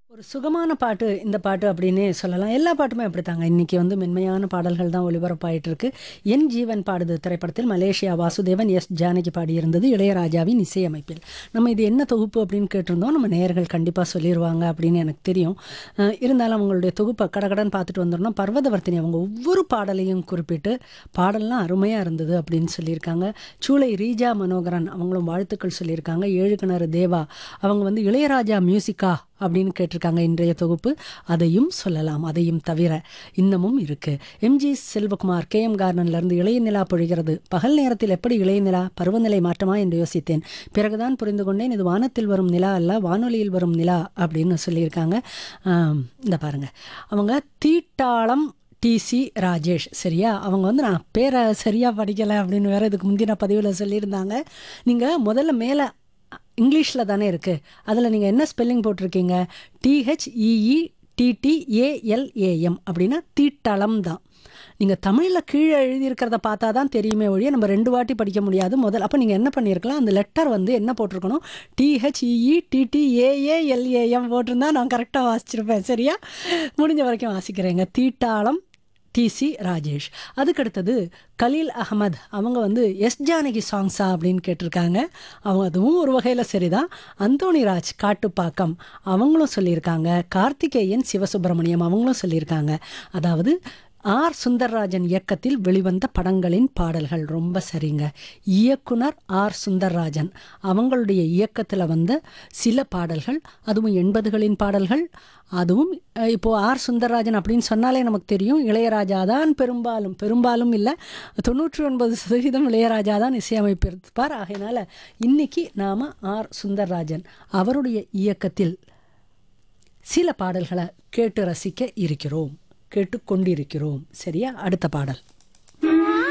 ஒரு சுகமான பாட்டு இந்த பாட்டு அப்படின்னே சொல்லலாம் எல்லா பாட்டுமே அப்படித்தாங்க இன்னைக்கு வந்து மென்மையான பாடல்கள் தான் ஒளிபரப்பாயிட்டு இருக்கு என் ஜீவன் பாடுது திரைப்படத்தில் மலேசியா வாசுதேவன் எஸ் ஜானகி பாடியிருந்தது இளையராஜாவின் இசையமைப்பில் நம்ம இது என்ன தொகுப்பு அப்படின்னு கேட்டிருந்தோம் நம்ம நேயர்கள் கண்டிப்பாக சொல்லிடுவாங்க அப்படின்னு எனக்கு தெரியும் அஹ் இருந்தாலும் அவங்களுடைய தொகுப்பை கடகடன் பார்த்துட்டு வந்துடணும் பர்வதவர்த்தினி அவங்க ஒவ்வொரு பாடலையும் குறிப்பிட்டு பாடல்லாம் அருமையாக இருந்தது அப்படின்னு சொல்லியிருக்காங்க சூளை ரீஜா மனோகரன் அவங்களும் வாழ்த்துக்கள் சொல்லியிருக்காங்க ஏழு கிணறு தேவா அவங்க வந்து இளையராஜா மியூசிக்கா அப்படின்னு கேட்டிருக்காங்க இன்றைய தொகுப்பு அதையும் சொல்லலாம் அதையும் தவிர இன்னமும் இருக்கு எம்ஜி செல்வகுமார் கே எம் கார்டன்லேருந்து இளைய நிலா பொழிகிறது பகல் நேரத்தில் எப்படி இளைய நிலா பருவநிலை மாற்றமா என்று யோசித்தேன் பிறகுதான் புரிந்து கொண்டேன் இது வானத்தில் வரும் நிலா அல்ல வானொலியில் வரும் நிலா அப்படின்னு சொல்லியிருக்காங்க ஆம், இந்த பாருங்க அவங்க தீட்டாளம் டிசி ராஜேஷ் சரியா அவங்க வந்து நான் பேரை சரியாக படிக்கலை அப்படின்னு வேற இதுக்கு முந்தின பதிவில் சொல்லியிருந்தாங்க நீங்கள் முதல்ல மேலே இங்கிலீஷில் தானே இருக்குது அதில் நீங்கள் என்ன ஸ்பெல்லிங் போட்டிருக்கீங்க டிஹெச்இஇ டிடிஏஎல்ஏஎம் அப்படின்னா தீட்டளம் தான் நீங்கள் தமிழில் கீழே எழுதியிருக்கிறத பார்த்தா தான் தெரியுமே ஒழிய நம்ம ரெண்டு வாட்டி படிக்க முடியாது முதல் அப்போ நீங்கள் என்ன பண்ணியிருக்கலாம் அந்த லெட்டர் வந்து என்ன போட்டிருக்கணும் டிஹெச்இஇ டிடிஏஏஎல்ஏஎம் போட்டிருந்தா நான் கரெக்டாக வாசிச்சிருப்பேன் சரியா முடிஞ்ச வரைக்கும் வாசிக்கிறேங்க தீட்டாளம் டிசி ராஜேஷ் அதுக்கடுத்தது கலீல் அகமது அவங்க வந்து எஸ் ஜானகி சாங்ஸா அப்படின்னு கேட்டிருக்காங்க அவங்க அதுவும் ஒரு வகையில் சரிதான் அந்தோணி ராஜ் காட்டுப்பாக்கம் அவங்களும் சொல்லியிருக்காங்க கார்த்திகேயன் சிவசுப்பிரமணியம் அவங்களும் சொல்லியிருக்காங்க அதாவது ஆர் சுந்தர்ராஜன் இயக்கத்தில் வெளிவந்த படங்களின் பாடல்கள் ரொம்ப சரிங்க இயக்குனர் ஆர் சுந்தர்ராஜன் அவங்களுடைய இயக்கத்தில் வந்த சில பாடல்கள் அதுவும் எண்பதுகளின் பாடல்கள் அதுவும் அஹ், இப்போ ஆர் சுந்தர்ராஜன் அப்படின்னு சொன்னாலே நமக்கு தெரியும் இளையராஜா தான் பெரும்பாலும் பெரும்பாலும் இல்லை தொண்ணூற்றி ஒன்பது சதவீதம் இளையராஜா தான் இசையமைப்பிருப்பார் ஆகையினால இன்னைக்கு நாம் ஆர் சுந்தர்ராஜன் அவருடைய இயக்கத்தில் சில பாடல்களை கேட்டு ரசிக்க இருக்கிறோம் கேட்டுக்கொண்டிருக்கிறோம் சரியா அடுத்த பாடல்